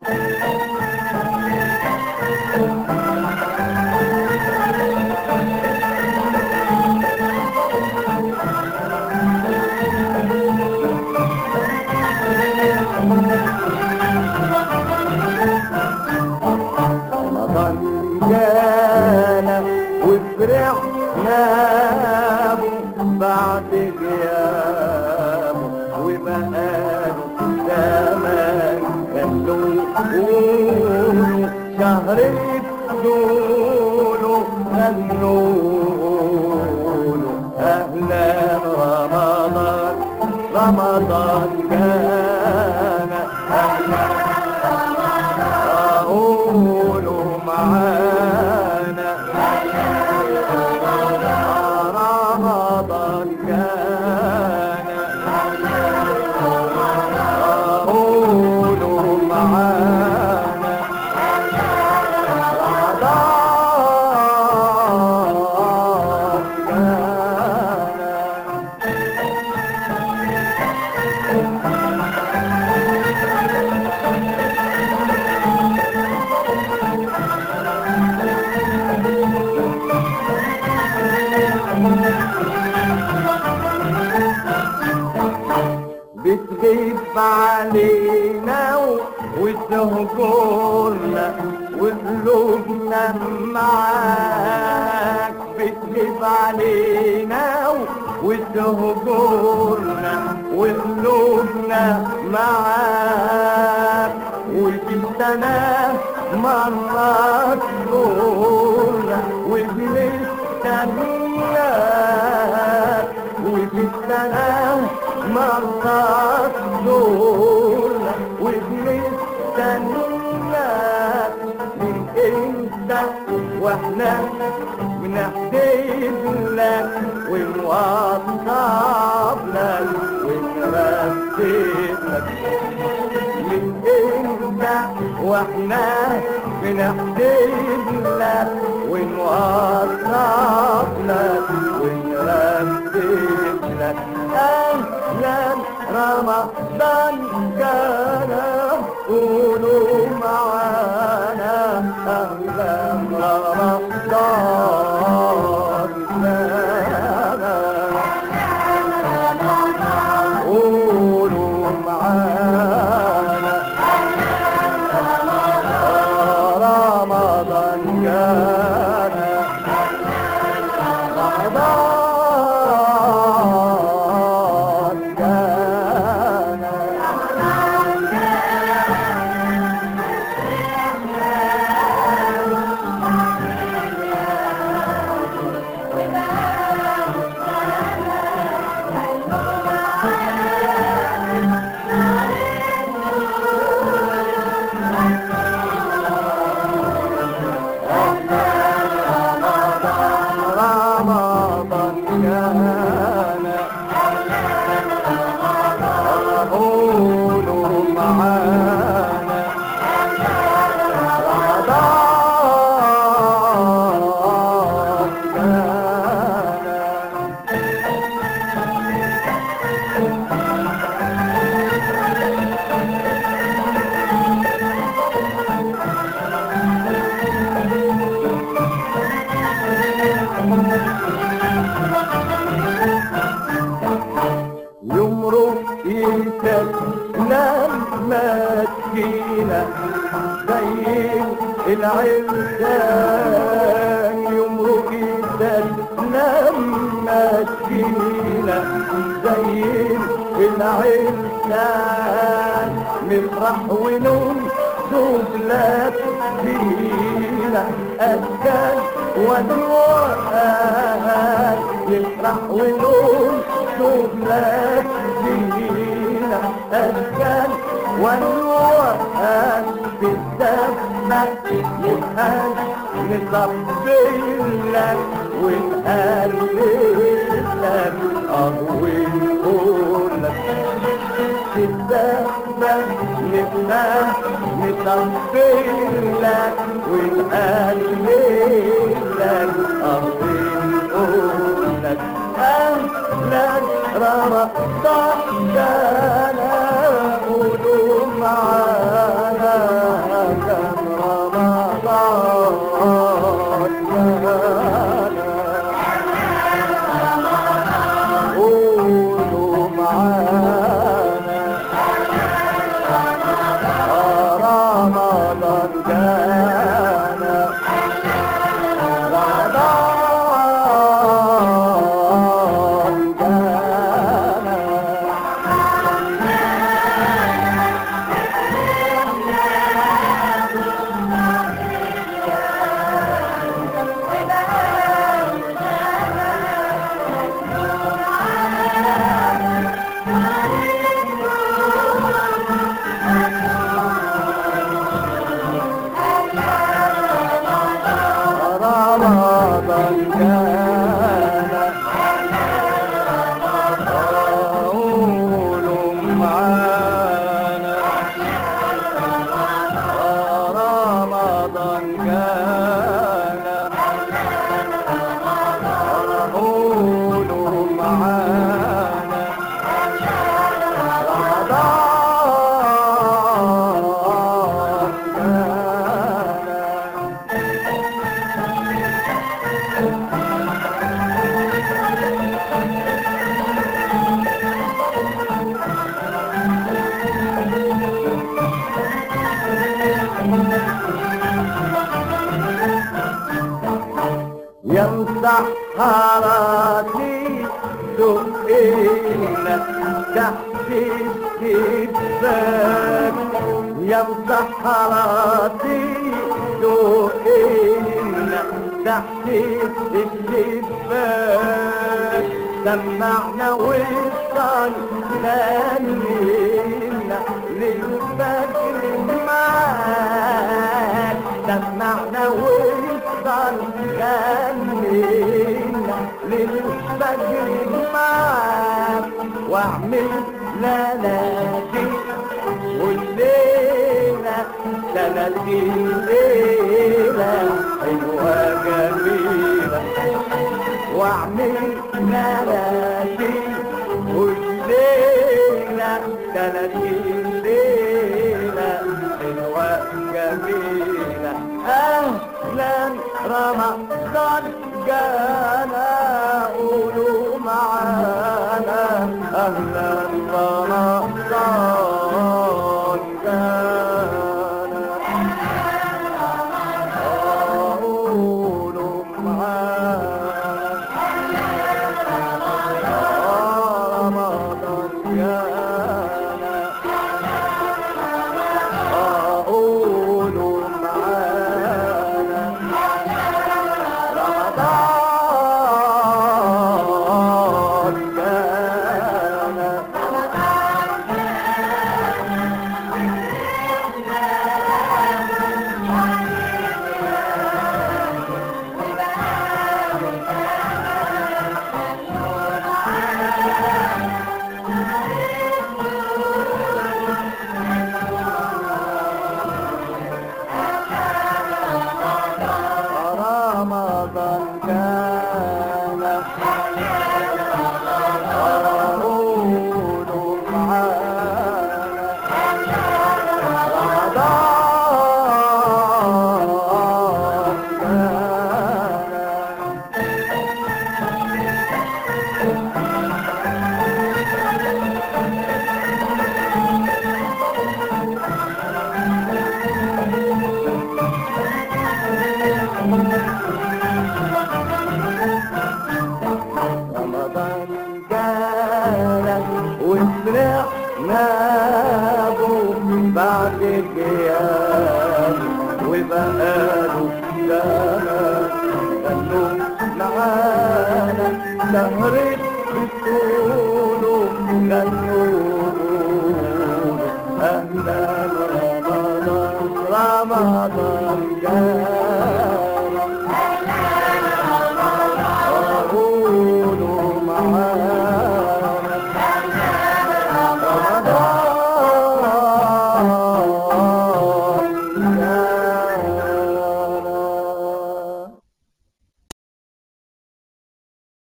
رمضان جانا وفرحنا به بعد غيابه وبقاله زمان خلوا يقولوا شهر الدول غنوا أهلا رمضان رمضان جانا أهلا قولوا معانا رمضان كان قولوا معانا رمضان كان بتغيب علينا وتهجرنا وقلوبنا معاك بتغيب علينا وتهجرنا وقلوبنا معاك وفي السنة مرة تزورنا وبنستناك وفي السنة مرة تزورنا وبنستناك من امتى واحنا بنحسب لك ونوصف لك ونرتب لك من امتى واحنا بنحسب لك ونوصف لك ونرتب لك اهلا رمضان كان قولوا معانا اهلا رمضان كان قولوا معانا رمضان كان رمضان كان رمضان كان قولوا معانا رمضان كان يمرق يتسلم مسكينة زي العرسان يمرق يتسلم مسكينة زي العرسان نفرح ونون سبلات فينا أسكان ونوعان نفرح ونون سبلات فينا أسكان ونوعان بالدفة نبقى نصبي لك ونقلب لك أهوي لك الزحمة نبقى نصبر لك ونقلب لك أقول لك أهلا رمضان كان قولوا معانا يا مسحراتي دقينا تحت الشباك يا مسحراتي دقينا تحت الشباك سمعنا وصل لنا للفجر معاك سمعنا وصل لنا للفجر معاك واعمل ليلاتي والليلة ثلاثين ليلة حلوة جميلة واعمل ليلاتي والليلة ثلاثين ليلة حلوة جميلة أهلا رمضان جانا قولوا معانا أهلا رمضان جانا قولوا معانا رمضان جانا قولوا معانا رمضان جانا رمضان كان قولوا معانا رمضان كان رمضان جانا وفرحنا به بعد القيام وبقاله سنة كانوا معانا سهرة بطوله كان